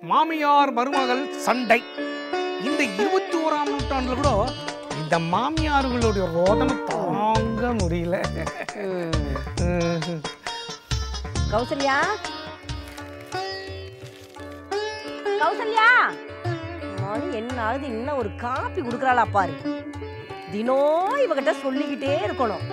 மாமியார் மருமகள் சண்டை இந்த இருபத்தி ஓராம் நூற்றாண்டுல கூட இந்த மாமியார்களுடைய ரோதனை தாங்க முடியல ம். கௌசல்யா கௌசல்யா மணி என்ன ஆகுது இன்னும் ஒரு காப்பி கொடுக்குறாளா பாரு தினம் இவகிட்ட சொல்லிக்கிட்டே இருக்கணும்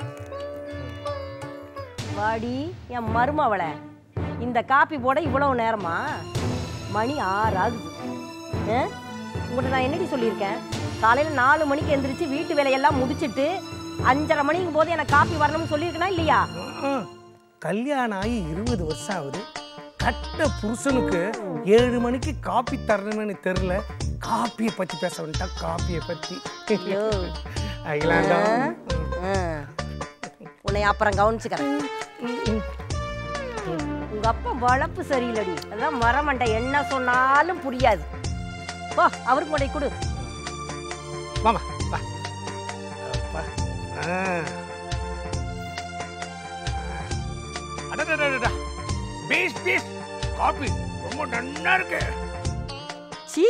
வாடி என் மருமவளை இந்த காப்பி போட இவ்வளவு நேரமா மணி ஆறு ஆகுது ஆ? உங்கள்கிட்ட நான் என்னடி சொல்லியிருக்கேன் காலையில் நாலு மணிக்கு எந்திரிச்சு வீட்டு வேலையெல்லாம் முடிச்சிட்டு அஞ்சரை மணிக்கும் போது எனக்கு காப்பி வரணும்னு சொல்லியிருக்கேனா இல்லையா ம். கல்யாணம் ஆகி இருபது வருஷம் ஆகுது கட்ட புருஷனுக்கு ஏழு மணிக்கு காப்பி தரணும்னு தெரியல காப்பியை பத்தி பேச வேண்டாம் காப்பியை பத்தி ஐயோ. அகிலாண்டா ஆ. உன்னை அப்புறம் கவனிச்சுக்கிறேன் உங்க அப்பா வளர்ப்பு சரியில்லடி அதான் மரமண்டை என்ன சொன்னாலும் புரியாது போ அவருக்கு கொண்டை கொடு வாமா வா அப்பா. ஆ. அடடடடடா. பேஸ் பேஸ் காபி ரொம்ப நன்னா இருக்கு சீ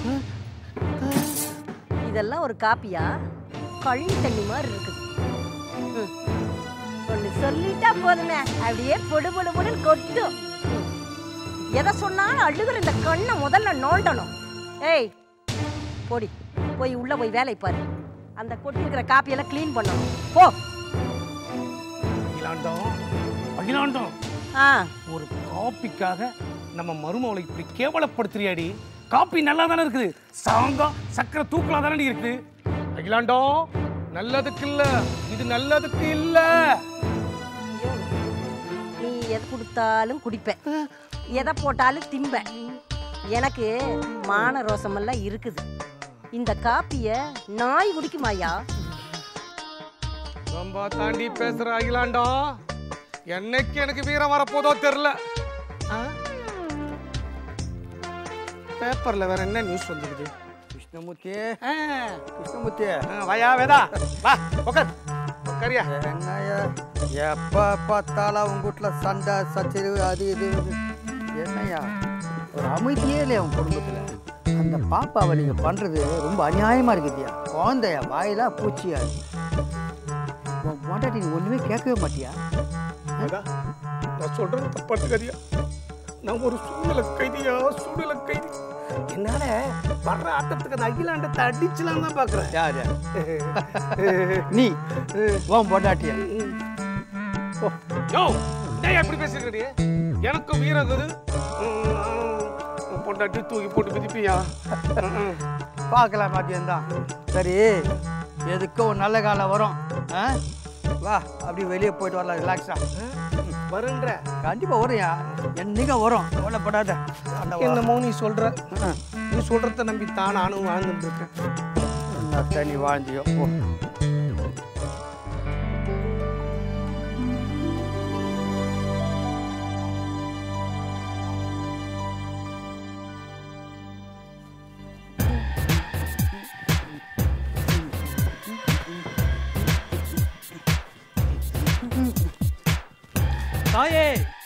இதெல்லாம் ஒரு காப்பியா கள்ளி தண்ணி மாதிரி இருக்குது ம். ஒண்ணு சொல்லிட்டா போதுமே அப்படியே பொடு பொடு பொடுன்னு கொட்டும் ம். எதை சொன்னாலும் அழுகுற இந்த கண்ணை முதல்ல நோண்டணும் ஏய் போடி போய் உள்ள போய் வேலை பாரு அந்த கொட்டி இருக்கிற காப்பியெல்லாம் க்ளீன் பண்ணணும் போ அகிலாண்டம் அகிலாண்டம் ஆ ஒரு காப்பிக்காக நம்ம மருமகளை இப்படி கேவலப்படுத்துறியாடி காப்பி நல்லா தானே இருக்குது சாங்கம் சக்கரை தூக்கலா தானே இருக்குது அகிலாண்டம் நல்லதுக்கு இல்ல இது நல்லதுக்கு இல்ல ஐயோ, நீ எது கொடுத்தாலும் குடிப்பேன் எதை போட்டாலும் திம்பேன் எனக்கு மான ரோசமெல்லாம் இருக்குது இந்த காப்பிய நாய் குடிக்குமாயா ரொம்ப தாண்டி பேசுற அகிலாண்டம் என்னைக்கு எனக்கு வீரம் வரப்போதோ தெரியல ஆ? பேப்பர்ல வேற என்ன நியூஸ் வந்துருக்குது கிருஷ்ணமூர்த்தி ஆ, கிருஷ்ணமூர்த்தி ஆ, வாயா வேதா வா உட்கார் உட்காரியா என்னய்யா எப்போ பார்த்தாலும் உங்க வீட்டில் சண்டை சச்சரவு அது இது இது. என்னய்யா ஒரு அமைதியே இல்லையா உங்க குடும்பத்தில் அந்த பாப்பாவை நீங்கள் பண்ணுறது ரொம்ப அநியாயமாக இருக்குதுயா குழந்தையா வாயிலா பூச்சியா உன் பொண்டாட்டி நீ ஒன்றுமே கேட்கவே மாட்டியா வேதா நான் சொல்றது தப்பாட்டுக்காரியா நான் ஒரு சூழ்நிலை கைதியா சூழ்நிலை கைதி என்னால வர்ற ஆட்டத்துக்கு அந்த அகிலாண்டத்தை அடிச்சலாம் தான் பாக்குறேன் யார் நீ உன் பொண்டாட்டியா ஓ, யோ ஏன் எப்படி பேசுகிறீ எனக்கும் வீரம் இருக்குது ம், ம், பொண்டாட்டி தூக்கி போட்டு மிதிப்பியா ம், ம். பார்க்கலாம் மதியம்தான் சரி எதுக்கும் ஒரு நல்ல காலம் வரும் ஆ வா அப்படி வெளியே போயிட்டு வரலாம் ரிலாக்ஸா வருன்ற கண்டிப்பா வரும்யா என்னைக்கு வரும் கவலைப்படாத அந்த வா. என்னமோ நீ சொல்ற ஆ. நீ சொல்றத நம்பி தான் நானும் வாழ்ந்துட்டு இருக்கேன் என்ன தண்ணி வாழ்ந்தியோ போ தாயே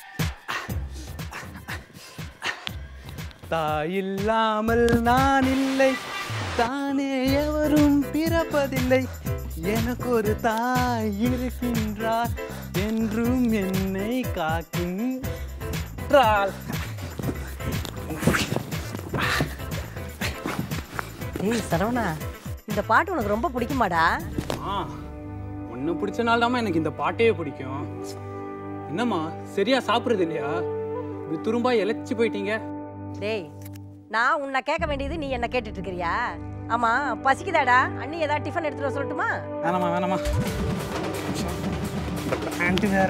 தாயில்லாமல் நான் இல்லை தானே எவரும் பிறப்பதில்லை எனக்கு ஒரு தாய் இருக்கின்றார் என்றும் என்னை காக்கின்றாள் ஏய் சரவணா இந்த பாட்டு உனக்கு ரொம்ப பிடிக்குமாடா ஆ ஒன்று பிடிச்சனால தாம்மா எனக்கு இந்த பாட்டே பிடிக்கும் என்னம்மா சரியா சாப்பிட்றது இல்லையா இப்படி துரும்பா இழைச்சி போயிட்டீங்க டேய் நான் உன்னை கேட்க வேண்டியது நீ என்ன கேட்டுட்டு இருக்கிறியா ஆமா பசிக்குதாடா அண்ணி ஏதாவது டிஃபன் எடுத்துட்டு வர சொல்லட்டுமா வேணாமா வேணாமா ஆண்டி வேற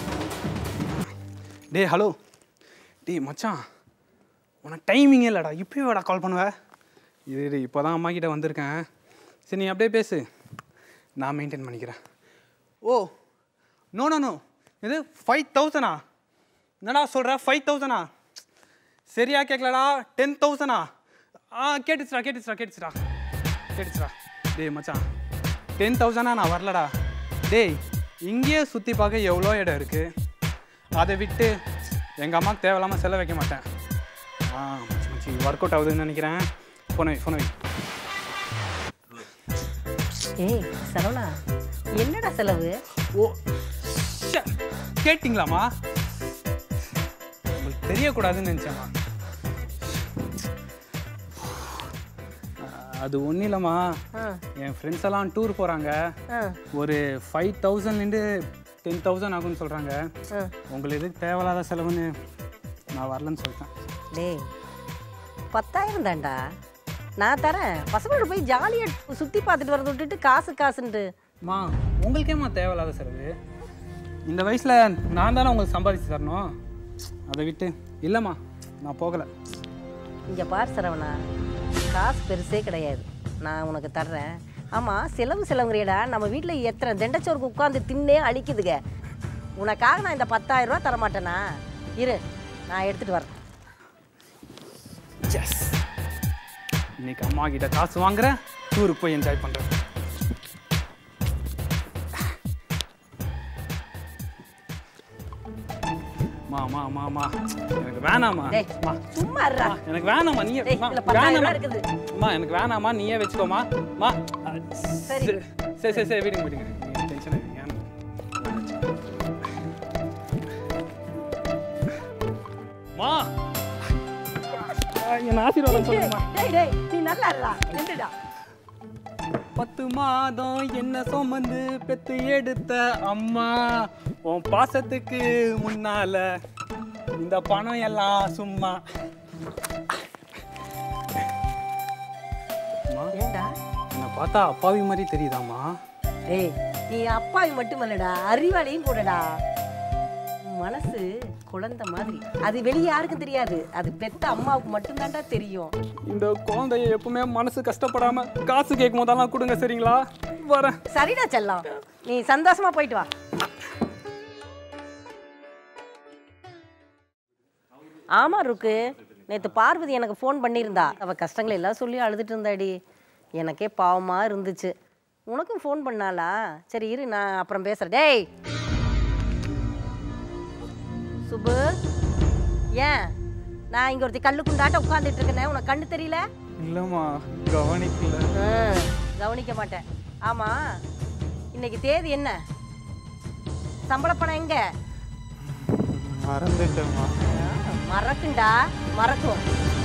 டேய் ஹலோ டேய் மச்சான் உனக்கு டைமிங்கே இல்லைடா இப்போயே வாடா கால் பண்ணுவ இது இது இப்போ தான் அம்மா கிட்ட வந்திருக்கேன் சரி நீ அப்படியே பேசு நான் மெயின்டைன் பண்ணிக்கிறேன் ஓ நோ நோ நோ இது ஃபைவ் தௌசண்டா என்னடா சொல்கிற ஃபைவ் தௌசண்டா சரியா கேட்கலடா டென் தௌசண்டா ஆ கேட்டுச்சுடா கேட்டுச்சுடா கேட்டுச்சுடா கேட்டுச்சுடா டேய் மச்சான் டென் தௌசண்டா நான் வரலடா டேய் இங்கேயே சுற்றி பார்க்க எவ்வளோ இடம் இருக்குது அதை விட்டு எங்கள் அம்மாவுக்கு தேவையில்லாமல் செலவு வைக்க மாட்டேன் ஆ மச்சி மச்சி ஒர்க் அவுட் ஆகுதுன்னு நினைக்கிறேன் ஃபோனை வை ஃபோனை வை ஏய் சரவணா என்னடா செலவு ஓ ச்சே, கேட்டிங்களாம்மா உங்களுக்கு தெரியக்கூடாதுன்னு நினச்சேம்மா அது ஒன்றும் இல்லைம்மா ஆ என் ஃப்ரெண்ட்ஸ் எல்லாம் டூர் போகிறாங்க ஆ ஒரு ஃபைவ் தௌசண்ட்லேருந்து டென் தௌசண்ட் ஆகும்னு சொல்கிறாங்க ஆ உங்களுக்கு எதுக்கு தேவையில்லாத செலவுன்னு நான் வரலன்னு சொல்லிட்டேன் டேய் பத்தாயிரம் தான்டா நான் தரேன் பசங்களோட போய் ஜாலியாக சுற்றி பார்த்துட்டு வரத விட்டுட்டு காசு காசுன்ட்டு அம்மா உங்களுக்கேம்மா தேவையில்லாத செலவு இந்த வயசில் நான் தானே உங்களுக்கு சம்பாதிச்சு தரணும் அதை விட்டு இல்லைம்மா நான் போகலை இங்கே பார் சரவணா காசு பெருசே கிடையாது நான் உனக்கு தர்றேன் ஆமாம் செலவு செலவுங்கிறியடா நம்ம வீட்டில் எத்தனை தண்டச்சோருக்கு உட்காந்து தின்னே அழிக்குதுங்க உனக்காக நான் இந்த பத்தாயிரம் ரூபா தரமாட்டேனா இரு நான் எடுத்துகிட்டு வரேன் எஸ் இன்னைக்கு அம்மா கிட்ட காசு வாங்குறேன் டூருக்கு போய் என்ஜாய் பண்ணுறேன் மா மா மா மா எனக்கு வேணாம்மா டேய் மா சும்மா இருடா எனக்கு வேணாம்மா நீயே டேய், மா, இதுல பத்தாயிரம் ரூபா வேணாம்மா. இருக்குது. அம்மா எனக்கு வேணாம்மா நீயே வச்சுக்கோமா மா சரி. சரி சரி சரி விடுங்க விடுங்க நீங்கள் டென்ஷன் ஆகிடுங்க மா என் ஆசீர்வாதம் சொல்லுங்கம்மா டேய் டேய் நீ நல்லா இருடா நின்றுடா பத்து மாதம் என்ன சுமந்து பெத்து எடுத்த அம்மா உன் பாசத்துக்கு முன்னால இந்த பணம் எல்லாம் சும்மா அம்மா, ஏண்டா என்னை பார்த்தா அப்பாவி மாதிரி தெரியுதாம்மா டேய் நீ அப்பாவி மட்டுமல்லடா அறிவாளியும் கூடடா உன் மனசு குழந்தை மாதிரி அது வெளியே யாருக்கும் தெரியாது அது பெத்த அம்மாவுக்கு மட்டும்தான்டா தெரியும் இந்த குழந்தைய எப்பவுமே மனசு கஷ்டப்படாம காசு கேட்கும் போதெல்லாம் கொடுங்க சரிங்களா வரேன் சரிடா செல்லம் நீ சந்தோஷமா போயிட்டு வா ஆமா ருக்கு நேற்று பார்வதி எனக்கு ஃபோன் பண்ணியிருந்தா அவ கஷ்டங்களை எல்லாம் சொல்லி அழுதுட்டு இருந்தாடி எனக்கே பாவமா இருந்துச்சு உனக்கும் ஃபோன் பண்ணாளா சரி இரு நான் அப்புறம் பேசுறேன் டேய் சுபு ஏன் நான் இங்க ஒருத்தி கல்லு குண்டாட்ட உட்காந்துட்டு இருக்கேனே உனக்கு கண்ணு தெரியல இல்லைம்மா கவனிக்கல ஆ, கவனிக்க மாட்டேன் ஆமா இன்னைக்கு தேதி என்ன சம்பள பணம் எங்க மறந்துட்டேம்மா ஆ, மறக்குண்டா மறக்கும்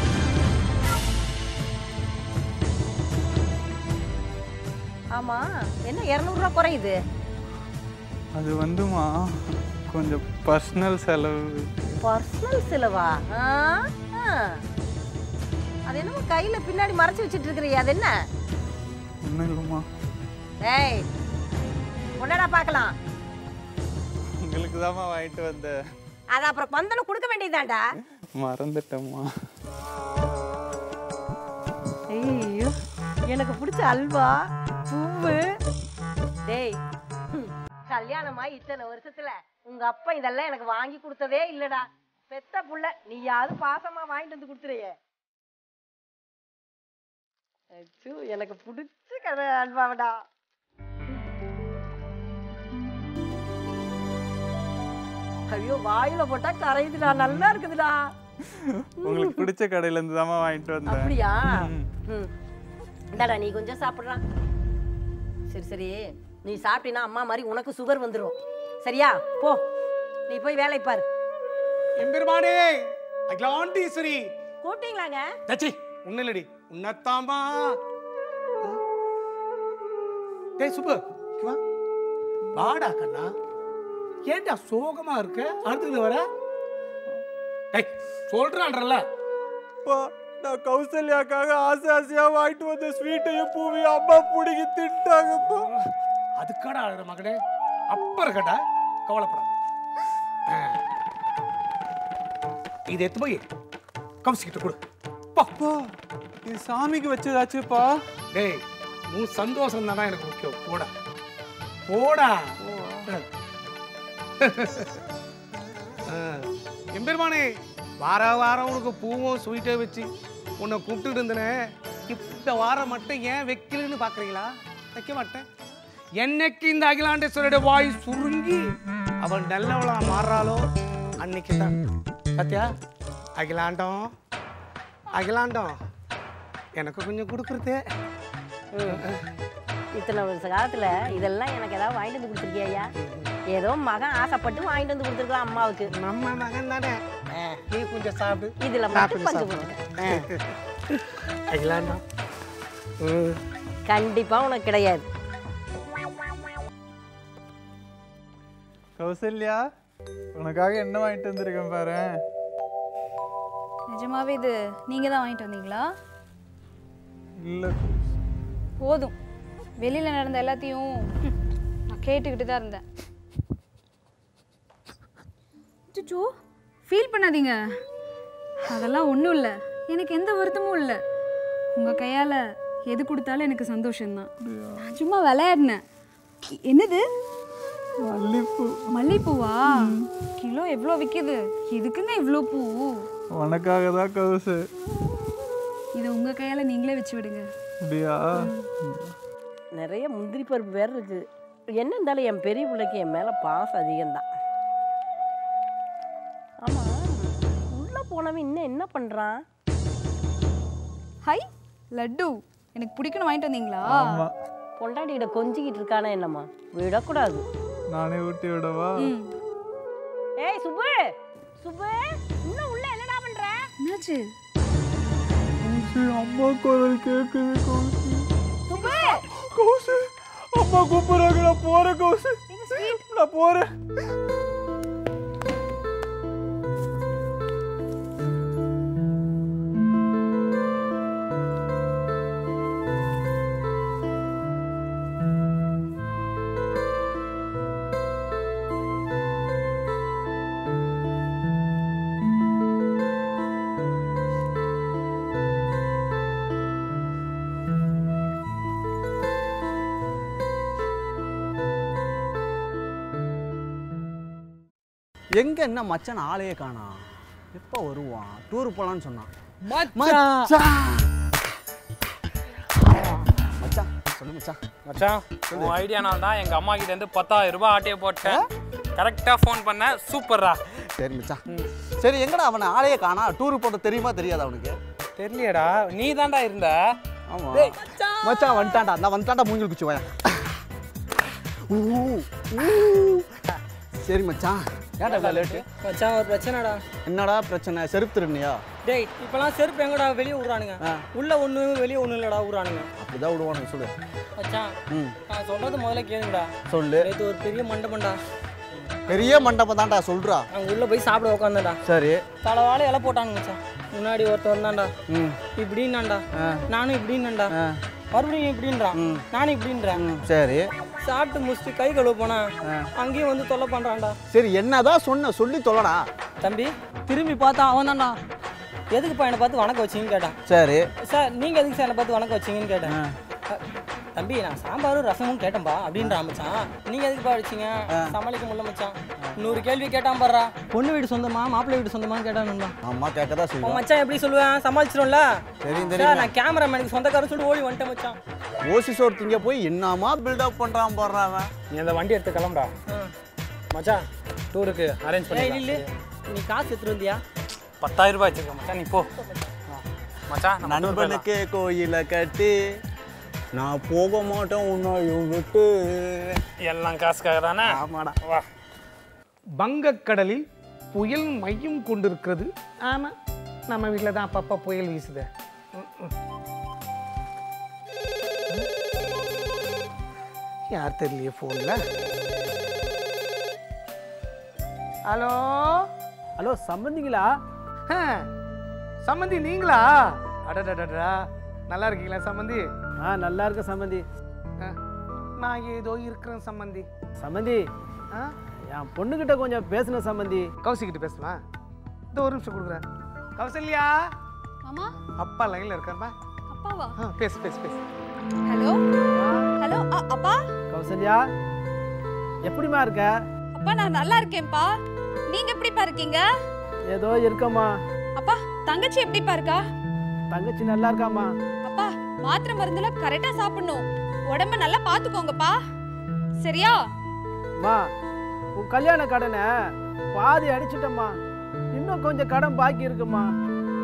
ஆமா என்ன இரநூறுவா குறையுது அது வந்துமா கொஞ்சம் பர்சனல் செலவு பர்சனல் செலவா ஆ, ஆ. அது என்னமோ கையில பின்னாடி மறைச்சு வச்சிட்டு இருக்கிறீ அது என்ன ஒன்றும் இல்லைம்மா ஏய் உன்னடா பார்க்கலாம் உங்களுக்கு தாம்மா வாங்கிட்டு வந்தேன் அது அப்புறம் வந்தனும் கொடுக்க வேண்டியதாண்டா மறந்துட்டேம்மா ஐயோ எனக்கு பிடிச்ச அல்வா பூவு டேய் ஹம், கல்யாணமாய் இத்தனை வருஷத்துல உங்க அப்பா இதெல்லாம் எனக்கு வாங்கி கொடுத்ததே இல்லடா பெத்த புள்ள நீயாவது பாசமா வாங்கிட்டு வந்து கொடுத்துறியே அச்சோ எனக்கு பிடிச்ச கதை அல்வாவடா ஐயோ வாயில போட்டா கரையுதுடா நல்லா இருக்குதுடா உங்களுக்கு பிடிச்ச கடையில இருந்து தாம்மா வாங்கிட்டு வந்தேன் அப்படியா ம் இந்தாடா நீ கொஞ்சம் சாப்பிட்றா சரி சரி நீ சாப்பிட்டீன்னா அம்மா மாதிரி உனக்கு சுகர் வந்துடும் சரியா போ நீ போய் வேலை பாரு எம்பெருமானே அகிலாண்டீஸ்வரி கூப்பிட்டீங்களாங்க தச்சி ஒன்னும் இல்லடி உன்னத்தாம்பா டேய் சுப்பு இங்க வா. வாடா கண்ணா ஏன்டா சோகமா இருக்க அடுத்துக்கிட்டு வர டேய் சொல்றான்றல அப்பா நான் கௌசல்யாக்காக ஆசை ஆசையா வாங்கிட்டு வந்த ஸ்வீட்டையும் பூவையும் அம்மா பிடிங்கி திட்டாங்கப்பா அதுக்காடா அழுற மகனே அப்ப இருக்கட்டா கவலைப்படாத ஆ. இது எத்து போய் கம்சிக்கிட்டு கொடு பா அப்பா இது சாமிக்கு வச்சதாச்சுப்பா டேய் உன் சந்தோஷம் தானே எனக்கு முக்கியம் போடா போடா ஆ. எம்பெருமானே வார வாரம் உனக்கு பூவும் ஸ்வீட்டை வச்சு உன்னை கூப்பிட்டுட்டு இருந்தனே இந்த வாரம் மட்டும் ஏன் வைக்கலன்னு பார்க்குறீங்களா வைக்க மாட்டேன் என்னைக்கு இந்த அகிலாண்டேஸ்வரோட வாய் சுருங்கி அவன் நல்லவளா மாறுறாளோ அன்னைக்கு தான் பாத்தியா அகிலாண்டம் அகிலாண்டம் எனக்கு கொஞ்சம் கொடுக்குறது இத்தனை வருஷ காலத்துல இதெல்லாம் எனக்கு ஏதாவது வாங்கிட்டு வந்து கொடுத்துருக்கியா ஏதோ மகன் ஆசைப்பட்டு வாங்கிட்டு வந்து கொடுத்துருக்கலாம் அம்மாவுக்கு நம்ம மகன் தானே நீ கொஞ்சம் சாப்பிடு இதுல நான் மட்டும் கொஞ்சம் பங்கு போட்டுக்க அகிலாண்டம் ம் கண்டிப்பா உனக்கு கிடையாது கௌசல்யா உனக்காக என்ன வாங்கிட்டு வந்திருக்கேன் பாரு நிஜமாவே இது நீங்க தான் வாங்கிட்டு வந்தீங்களா இல்லை போதும் வெளியில நடந்த எல்லாத்தையும் ஹம், நான் கேட்டுக்கிட்டு தான் இருந்தேன் சுச்சோ ஃபீல் பண்ணாதீங்க அதெல்லாம் ஒன்றும் இல்லை எனக்கு எந்த வருத்தமும் இல்லை உங்கள் கையால் எது கொடுத்தாலும் எனக்கு சந்தோஷம்தான் நான் சும்மா விளையாடினேன் என்னது மல்லிப்பூ மல்லிகைப்பூவா கிலோ எவ்வளோ விற்கிது எதுக்குங்க இவ்வளோ பூ உனக்காக தான் கௌசு இதை உங்கள் கையால் நீங்களே வச்சு விடுங்க அப்படியா நிறைய முந்திரி பருப்பு வேற இருக்கு என்ன இருந்தாலும் என் பெரிய பிள்ளைக்கு என் மேல பாசம் அதிகம்தான் ஆமா உள்ள போனவன் இன்னும் என்ன பண்றான் ஹை லட்டு எனக்கு பிடிக்கணும் வாங்கிட்டு வந்தீங்களா ஆமா பொண்டாட்டிகிட்ட கொஞ்சிக்கிட்டு இருக்கானா என்னம்மா விடக்கூடாது நானே ஊட்டி விடவா ம் ஏய் சுப்பு சுப்பு இன்னும் உள்ள என்னடா பண்ற என்னாச்சு கௌசு அம்மா குரல் கேக்குது கௌசு சுப்பு கௌசு அம்மா கூப்பிடுறாங்க நான் போறேன் கௌசு நான் போறேன் எங்க என்ன மச்சான் ஆளையே காணா எப்போ வருவான் டூர் போலான்னு சொன்னான் மச்சான் மச்சான் சொல்லு மச்சான் மச்சான் உன் ஐடியானால தான் எங்கள் அம்மா கிட்ட இருந்து பத்தாயிரம் ரூபாய் ஆட்டையை போட்டேன் கரெக்டாக ஃபோன் பண்ணேன் சூப்பர்ரா சரி மச்சான் சரி எங்கடா அவனை ஆளையே காணா டூர் போட்ட தெரியுமா தெரியாதா அவனுக்கு தெரியலையடா நீ தான்டா இருந்த ஆமா மச்சான் வந்துட்டான்டா நான் வந்துட்டான்டா மூஞ்சில் குச்சி வாயா ஊ, ஊ. சரி மச்சான் ஏன்டா இவ்வளோ லேட்டு மச்சான் ஒரு பிரச்சனைடா என்னடா பிரச்சனை செருப்பு திருநியா டேய் இப்பெல்லாம் செருப்பு எங்கடா வெளியே விட்றானுங்க ஆ. உள்ள ஒன்று வெளியே ஒன்றும் இல்லடா விட்றானுங்க அப்படிதான் விடுவானுங்க சொல்லு மச்சான் ம் நான் சொல்றது முதல்ல கேளுங்கடா சொல்லு நேற்று ஒரு பெரிய மண்டபம்டா பெரிய மண்டபம் தான்டா சொல்றா அங்கே உள்ள போய் சாப்பிட உட்காந்தேன்டா சரி தலைவாழை இலை போட்டானுங்க மச்சான் முன்னாடி ஒருத்தர் வந்தான்டா ம் இப்படின்னாண்டா ஆ. நானும் இப்படின்னாண்டா ஆ. மறுபடியும் இப்படின்றான் ம். நானும் இப்படின்றேன் ம் சரி சாப்பிட்டு முடிச்சுட்டு கை கழுவ போனா ஆ. அங்கேயும் வந்து தொல்லை பண்றான்டா சரி என்னதான் சொன்ன சொல்லி தொலைடா தம்பி திரும்பி பார்த்தா அவன் தான்டா எதுக்குப்பா என்னை பார்த்து வணக்கம் வச்சிங்கன்னு கேட்டான் சரி சார் நீங்க எதுக்கு சார் என்னை பார்த்து வணக்கம் வச்சீங்கன்னு கேட்டேன் அ, தம்பி நான் சாம்பாரும் ரசமும் கேட்டேன்பா அப்படின்றான் மச்சான் நீங்க எதுக்குப்பா அடிச்சீங்க சமாளிக்க முடியல மச்சான் நூறு கேள்வி கேட்டான் பாடுறா பொண்ணு வீடு சொந்தமா மாப்பிள்ளை வீடு சொந்தமான்னு கேட்டான் அம்மா கேட்கதான் உன் செய்வோம் மச்சான் எப்படி சொல்லுவேன் சமாளிச்சிடும்ல தெரியும் சார் தெரியும் நான் கேமராமேனுக்கு சொந்தக்காரன் சொல்லிட்டு ஓடி வந்துட்டேன் மச்சான் ஓசி சோறு திங்க போய் என்னமா பில்டப் பண்றான் போடுறான் அவன் நீ அந்த வண்டி எடுத்து கிளம்புடா ஆ. மச்சான் டூருக்கு அரேஞ்ச் ஏய் பண்ணி நில்லு நீ காசு எடுத்துட்டு வந்தியா பத்தாயிரம் ரூபாய் வச்சிருக்கேன் மச்சான் நீ போ ஆ. மச்சான் நம்ம tour போயிடலாம். நண்பனுக்கு கோயில கட்டி நான் போக மாட்டேன் உன்னையும் விட்டு எல்லாம் காசுக்காக தானே ஆமாடா வா வங்கக்கடலில் புயல் மையம் கொண்டிருக்கிறது ஆமாம் நம்ம வீட்டில் தான் அப்பப்போ புயல் வீசுது யார் தெரியலையே ஃபோனில் ஹலோ ஹலோ சம்பந்திங்களா ஆ, சம்மந்தி நீங்களா அடடடடா நல்லா இருக்கீங்களா சம்மந்தி ஆ நல்லா இருக்க சம்பந்தி ஆ, நான் ஏதோ இருக்கிறேன் சம்மந்தி சம்பந்தி ஆ என் பொண்ணுகிட்ட கொஞ்சம் பேசணும் சம்பந்தி கௌசிக்கிட்ட பேசலாம் இந்த ஒரு நிமிஷம் கொடுக்குறேன் கௌசல்யா மாமா அப்பா லைன்ல இருக்காருப்பா அப்பாவா ஆ பேசு பேசு பேசு ஹலோ ஹலோ அப்பா கௌசல்யா எப்படிம்மா இருக்க அப்பா நான் நல்லா இருக்கேன்ப்பா நீங்க எப்படிப்பா இருக்கீங்க ஏதோ இருக்கம்மா அப்பா தங்கச்சி எப்படிப்பா இருக்கா தங்கச்சி நல்லா இருக்காம்மா அப்பா மாத்திரை மருந்துல கரெக்டா சாப்பிடணும் உடம்ப நல்லா பாத்துக்கோங்கப்பா சரியா அம்மா உன் கல்யாண கடனை பாதி அடிச்சிட்டம்மா இன்னும் கொஞ்சம் கடன் பாக்கி இருக்குமா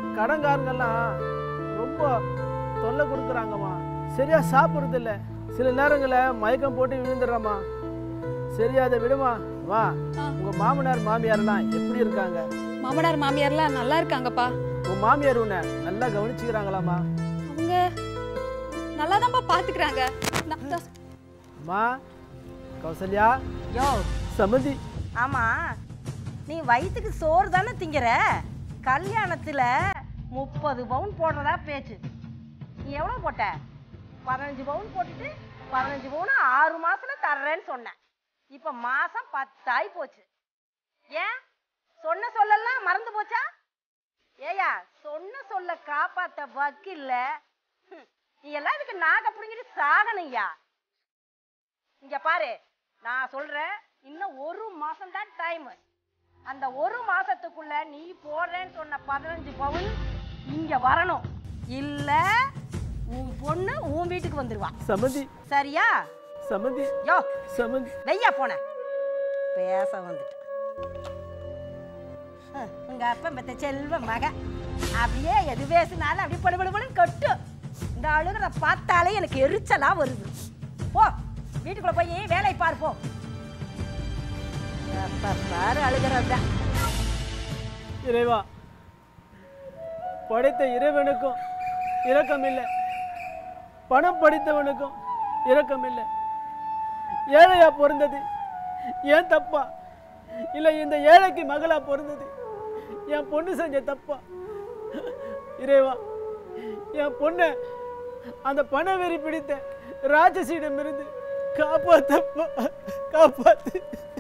கடன்காரங்கெல்லாம் ரொம்ப தொல்லை கொடுக்குறாங்கம்மா சரியா சாப்பிட்றது இல்ல சில நேரங்களில் மயக்கம் போட்டு விழுந்துடுறம்மா சரி அதை விடுமா வா உங்க மாமனார் மாமியார்லாம் எப்படி இருக்காங்க மாமனார் மாமியார்லாம் நல்லா இருக்காங்கப்பா உன் மாமியார் உன்னை நல்லா கவனிச்சுக்கிறாங்களாம்மா அவங்க நல்லா தான்ப்பா பார்த்துக்கிறாங்க நான் தான் அம்மா கௌசல்யா யோ சமந்தி ஆமா நீ வயிற்றுக்கு சோறு தானே திங்கிற கல்யாணத்துல முப்பது பவுன் போடுறதா பேச்சு நீ எவ்வளோ போட்ட பதினஞ்சு பவுன் போட்டுட்டு பதினஞ்சு பவுன் ஆறு மாசத்துல தர்றேன்னு சொன்னேன் இப்போ மாசம் பத்தாயி போச்சு ஏன் சொன்ன சொல்லலாம் மறந்து போச்சா ஏயா சொன்ன சொல்ல காப்பாத்த வக்கில்ல ஹம், நீ எல்லாம் இதுக்கு நாக பிடிங்கிட்டு சாகணும்யா இங்க பாரு நான் சொல்றேன் இன்னும் ஒரு மாசம் தான் டைம் அந்த ஒரு மாசத்துக்குள்ள நீ போடுறேன்னு சொன்ன பதினஞ்சு பவுன் இங்க வரணும் இல்ல உன் பொண்ணு உன் வீட்டுக்கு வந்துருவா சமந்தி சரியா சமந்தி யோ சமந்தி வெய்யா போன பேச வந்துட்டேன் ஹம், உங்க அப்பன் பெத்த செல்வ மக அப்படியே எது பேசினாலும் அப்படியே படு படு படுன்னு கொட்டு இந்த அழுகிறத பார்த்தாலே எனக்கு எரிச்சலா வருது போ வீட்டுக்குள்ள போய் வேலை பாரு போ எப்ப பாரு அழுகிறது இறைவா படைத்த இறைவனுக்கும் இரக்கம் இல்லை பணம் படித்தவனுக்கும் இரக்கம் இல்லை ஏழையா பிறந்தது ஏன் தப்பா இல்லை இந்த ஏழைக்கு மகளா பிறந்தது என் பொண்ணு செஞ்ச தப்பா இறைவா என் பொண்ணை அந்த பண வெறி பிடித்த ராட்சசியிடமிருந்து காப்பாத்தப்பா காப்பாத்து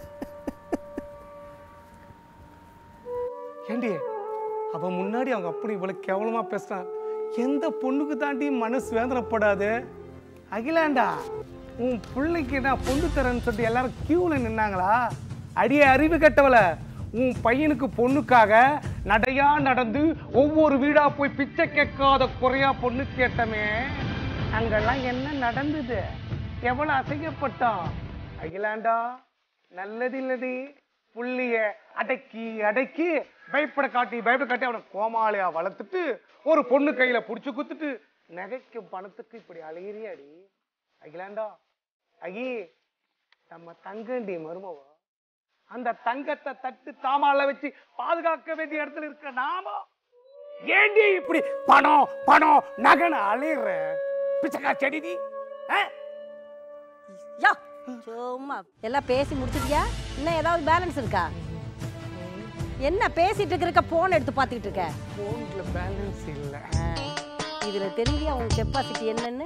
ஏண்டி அவன் முன்னாடி அவங்க அப்படி இவ்வளவு கேவலமா பேசுறான் எந்த பொண்ணுக்கு தாண்டி மனசு வேதனைப்படாது அகிலாண்டா உன் பிள்ளைக்கு நான் பொண்ணு தரேன்னு சொல்லிட்டு எல்லாரும் கியூல நின்னாங்களா அடியே அறிவு கெட்டவள உன் பையனுக்கு பொண்ணுக்காக நடையா நடந்து ஒவ்வொரு வீடா போய் பிச்சை கேட்காத குறையா பொண்ணு கேட்டமே அங்கெல்லாம் என்ன நடந்தது எவ்வளவு அசைக்கப்பட்டோம் அகிலாண்டா நல்லது இல்லடி புள்ளிய அடக்கி அடக்கி பயப்பட காட்டி பயப்பட காட்டி அவனை கோமாளியா வளர்த்துட்டு ஒரு பொண்ணு கையில புடிச்சு குத்துட்டு நகைக்கும் பணத்துக்கு இப்படி அழகிறியாடி அகிலாண்டா அகி நம்ம தங்கண்டி மருமவா அந்த தங்கத்தை தட்டு தாமால வச்சு பாதுகாக்க வேண்டிய இடத்துல இருக்க நாம ஏண்டி இப்படி பணம் பணம் நகன அழிற பிச்சைக்கா செடி நீ ஆ? யோ சும்மா எல்லாம் பேசி முடிச்சிட்டியா இன்னும் ஏதாவது பேலன்ஸ் இருக்கா என்ன பேசிட்டு இருக்க போன் எடுத்து பார்த்துக்கிட்டு இருக்க போன்ல பேலன்ஸ் இல்ல ஆ, இதுல தெரியலையா உன் கெப்பாசிட்டி என்னன்னு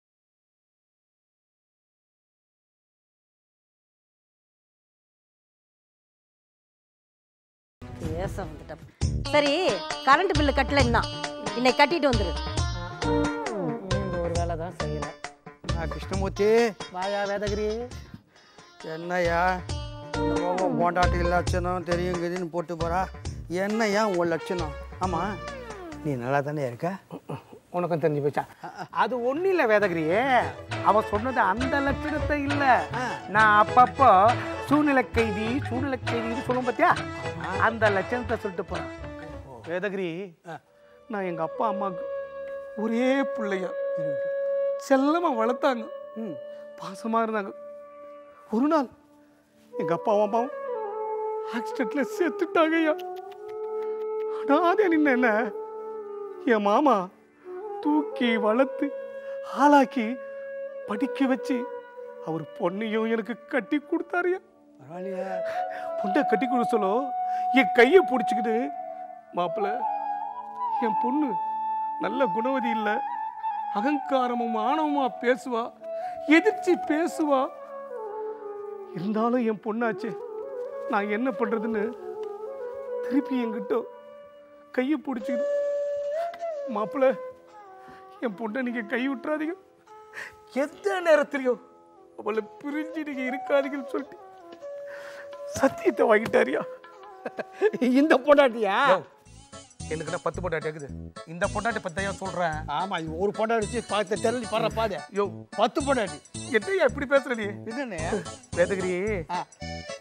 பேச வந்துட்டேன் சரி கரண்ட் பில்லு கட்டல இன்னும் இன்னைக்கு கட்டிட்டு வந்துரு இந்த ஒரு வேலை தான் செய்யலை நான் கிருஷ்ணமூர்த்தி வாயா வேதகிரி என்னய்யா உன் போண்டாட்டி லட்சணம் தெரியும் கதின்னு போட்டு போறா என்னய்யா உன் லட்சணம் ஆமாம் நீ நல்லா தானே இருக்க உனக்கும் தெரிஞ்சு போச்சா அது ஒண்ணும் இல்ல வேதகிரியே அவ சொன்னது அந்த லட்சணத்தை இல்ல நான் அப்பப்போ சூழ்நிலை கைதி சூழ்நிலை கைதின்னு சொல்லும் பார்த்தியா அந்த லட்சணத்தை சொல்லிட்டு போறேன் வேதகிரி நான் எங்க அப்பா அம்மாவுக்கு ஒரே பிள்ளைய செல்லமா வளர்த்தாங்க பாசமா இருந்தாங்க ஒரு நாள் எங்க அப்பாவும் அம்மாவும் ஆக்சிடென்ட்ல செத்துட்டாங்க ஐயா அனாதையா நின்ன என்ன என் மாமா தூக்கி வளர்த்து ஆளாக்கி படிக்க வச்சு அவர் பொண்ணையும் எனக்கு கட்டி கொடுத்தாருயா பரவாயில்லையா பொண்ணை கட்டி கொடுக்க சொல்ல என் கையை பிடிச்சிக்கிட்டு மாப்பிள்ள என் பொண்ணு நல்ல குணவதி இல்லை அகங்காரமும் ஆணவமா பேசுவா எதிர்ச்சி பேசுவா இருந்தாலும் என் பொண்ணாச்சு நான் என்ன பண்றதுன்னு திருப்பி என்கிட்ட கையை பிடிச்சிக்கிட்டு மாப்பிள்ள என் பொண்ணை நீங்க கை விட்டுறாதீங்க எந்த நேரத்திலையும் அவளை பிரிஞ்சு நீங்க இருக்காதீங்கன்னு சொல்லிட்டு சத்தியத்தை வாங்கிட்டாரியா இந்த பொண்டாட்டியா எனக்கு என்ன பத்து பொண்டாட்டி இருக்குது இந்த பொண்டாட்டி பத்தையா சொல்றேன் ஆமா இது ஒரு பொண்டாட்டி வச்சு பார்த்து தெரளி படுற பாது யோ பத்து பொண்டாட்டி என்னையா இப்படி பேசுற நீ என்னண்ணே வேதகிரி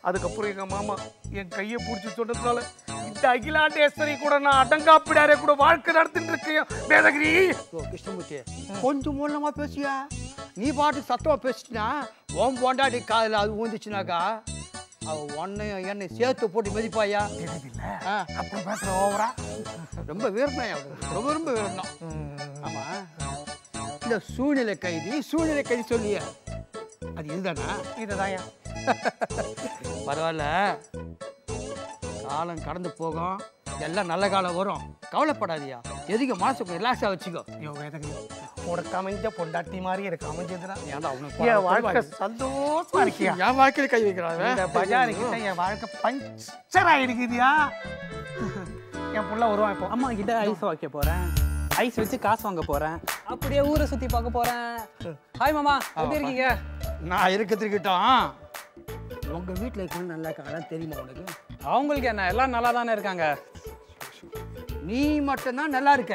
அதுக்கப்புறம் எங்க மாமா என் கையை பிடிச்சி சொன்னதுனால இந்த அகிலாண்டேஸ்வரி கூட நான் அடங்காப்பிடாரே கூட வாழ்க்கை நடத்திட்டு இருக்கேன் வேதகிரி ஓ கிருஷ்ணமூர்த்தி கொஞ்சம் மூலமா பேசியா நீ பாட்டு சத்தமா பேசிட்டினா உன் பொண்டாட்டி காதில் அது ஊந்துச்சுனாக்கா அவ உன்னையும் என்னை சேர்த்து போட்டு மதிப்பாயா ஆ, அப்புறம் பேசுற ஓவரா ரொம்ப வீரனாயா ரொம்ப ரொம்ப வீரனம் ஆமா இந்த சூழ்நிலை கைதி சூழ்நிலை கைதி சொல்லிய அது இதுதானா இதுதான்யா பரவாயில்ல காலம் கடந்து போகும் எல்லாம் நல்ல காலம் வரும் கவலைப்படாதியா எதுக்கு மனசுக்கு ரிலாக்ஸாக வச்சுக்கோ ஐயோ வேதகிரி உனக்கு அமைஞ்ச பொண்டாட்டி மாதிரி எனக்கு அமைஞ்சதுன்னா ஏன்டா உனக்கு என் வாழ்க்கை சந்தோஷமா இருக்கியா என் வாழ்க்கையில கை வைக்கிறாங்க இந்த பஜாரி கிட்ட என் வாழ்க்கை பஞ்சர் ஆயிடுக்குதியா என் புள்ள வருவான் இப்போ அம்மா கிட்ட ஐஸ் வைக்க போறேன் ஐஸ் வச்சு காசு வாங்க போறேன் அப்படியே ஊரை சுத்தி பார்க்க போறேன் ஹாய் மாமா எப்படி இருக்கீங்க நான் இருக்கிறதுக்கிட்டோம் உங்க வீட்டில் இருக்கணும் நல்லா இருக்காங்களா தெரியுமா உனக்கு அவங்களுக்கு என்ன எல்லாம் நல்லா தானே இருக்காங்க நீ மட்டும்தான் நல்லா இருக்க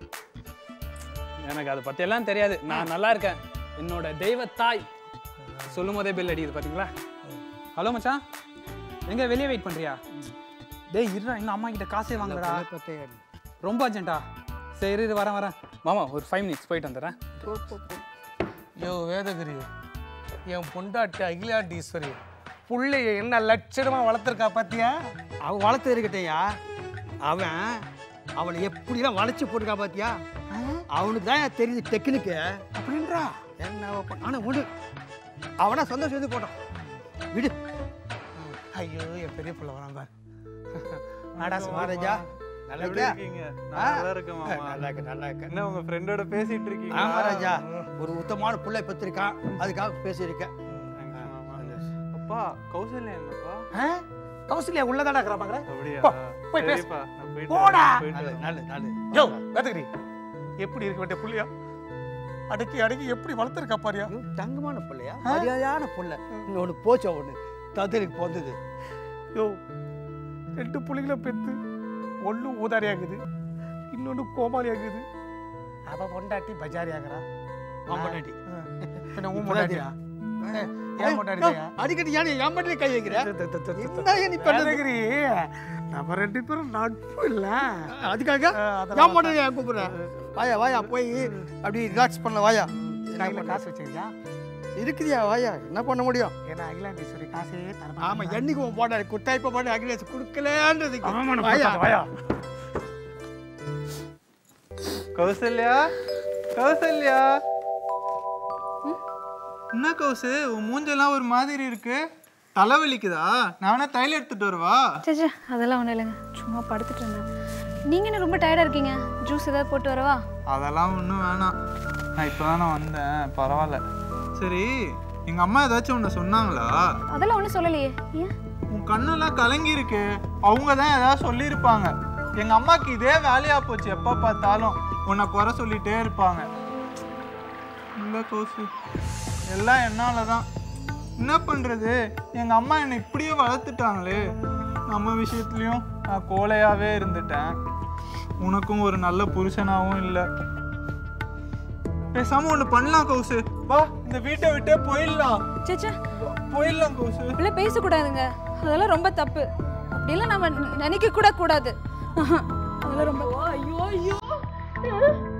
எனக்கு அதை பத்தி எல்லாம் தெரியாது நான் நல்லா இருக்கேன் என்னோட தெய்வ தாய் சொல்லும் போதே பெல் அடிக்குது பாத்தீங்களா ஹலோ மச்சான் எங்க வெளியே வெயிட் பண்றியா டேய் இருடா இன்னும் அம்மா கிட்ட காசே வாங்கலடா ரொம்ப அர்ஜென்ட்டா சரி இரு வரேன் வரேன் மாமா ஒரு ஃபைவ் மினிட்ஸ் போயிட்டு வந்துடுறேன் யோ வேதகிரி என் பொண்டாட்டி அகிலாண்டீஸ்வரி புள்ளைய என்ன லட்சணமா வளர்த்துருக்கா பாத்தியா அவன் வளர்த்து இருக்கட்டையா அவன் அவனை எப்படிலாம் வளைச்சு போட்டுக்கா பாத்தியா அவனுக்கு தான் தெரியுது டெக்னிக்கு அப்படின்றா என்ன பண்ண ஆனால் விடு அவனா சந்தோஷம் இது போட்டான் விடு ஐயோ என் பெரிய பிள்ளை வரான் பாரு ஆடா மகாராஜா நல்லா எப்படி இருக்கியா? இருக்கீங்க ஆ? நான் நல்லா இருக்கேன் மாமா நல்லா இருக்கு நல்லா இருக்கு என்ன உங்க ஃப்ரெண்டோட பேசிட்டு இருக்கீங்க ஆமா ராஜா ஒரு உத்தமான புள்ளை பெற்றிருக்கான் அதுக்காக பேசியிருக்கேன் அப்பா கௌசல்யா எங்கப்பா கௌசல்யா உள்ளதாடா இருக்கிறா பாக்குற அப்படியா போ, போய் பேசு. சரிப்பா நான் போயிட்டு போடா. வரேன், போயிட்டு நல்லது வரேன். நல்லது நல்லது யோ வேதகிரி எப்படி இருக்க வேண்டிய புள்ளையா அடக்கி அடக்கி எப்படி வளர்த்துருக்கா பாரியா ஐயோ, தங்கமான பிள்ளையா மரியாதையான புள்ள இன்னொன்று போச்சா ஒன்று ததலுக்கு போந்தது யோ ரெண்டு புள்ளைகளை பெத்து ஒண்ணு ஊதாரியாகுது இன்னொன்னு கோமாளி ஆகுது அவ பொண்டாட்டி பஜாரி ஆகுறா அவன் பொண்டாட்டி. என்ன உன் பொண்டாட்டியா ஏன் பொண்டாட்டியா அடிக்கடி ஏன் என் மட்டும் கை வைக்கிற என்ன ஏன் நீ பண்ணது? வேதகிரி நம்ம ரெண்டு பேரும் நட்பு இல்ல அதுக்காக ஆ, அதெல்லாம் ஏன் மட்டும் ஏன் கூப்பிடுற வாயா வாயா போய் அப்படி ரிலாக்ஸ் பண்ணல வாயா கையில காசு வச்சிருக்கியா இருக்குதியா வாயா என்ன பண்ண முடியும் ஏன்னா அகிலாண்டீஸ்வரி காசே தர ஆமா என்னைக்கு உன் போட்டாரு குட்டாய்ப்ப போட்டு அக்னேஸ் கொடுக்கலன்றதுக்கு ஆமா வாயா வாயா கௌசல்யா கௌசல்யா என்ன கௌசு உன் மூஞ்செல்லாம் ஒரு மாதிரி இருக்கு தலைவலிக்குதா நானே தைல எடுத்துட்டு வரவா சேச்சே அதெல்லாம் ஒன்றும் இல்லைங்க சும்மா படுத்துட்டு இருந்தேன் நீங்கள் என்ன ரொம்ப டயர்டாக இருக்கீங்க ஜூஸ் ஏதாவது போட்டு வரவா அதெல்லாம் ஒன்றும் வேணாம் நான் இப்போ நான் வந்தேன் பரவாயில்ல சரி எங்கள் அம்மா ஏதாச்சும் உன்னை சொன்னாங்களா அதெல்லாம் ஒன்றும் சொல்லலையே ஏன் உன் கண்ணெல்லாம் கலங்கி இருக்கு அவங்க தான் ஏதாவது சொல்லியிருப்பாங்க எங்கள் அம்மாக்கு இதே வேலையாக போச்சு எப்போ பார்த்தாலும் உன்னை குறை சொல்லிட்டே இருப்பாங்க இல்லை கௌசு எல்லாம் என்னால தான் என்ன பண்ணுறது எங்கள் அம்மா என்னை இப்படியே வளர்த்துட்டாங்களே நம்ம விஷயத்துலையும் நான் கோழையாகவே இருந்துட்டேன் உனக்கும் ஒரு நல்ல புருஷனாகவும் இல்லை பேசாம ஒன்று பண்ணலாம் கௌசு வா இந்த வீட்டை விட்டே போயிடலாம் சேச்சே போயிடலாம் கௌசு இப்படிலாம் பேசக்கூடாதுங்க அதெல்லாம் ரொம்ப தப்பு அப்படிலாம் நம்ம நினைக்க கூட கூடாது அதெல்லாம் ரொம்ப ஐயோ ஐயோ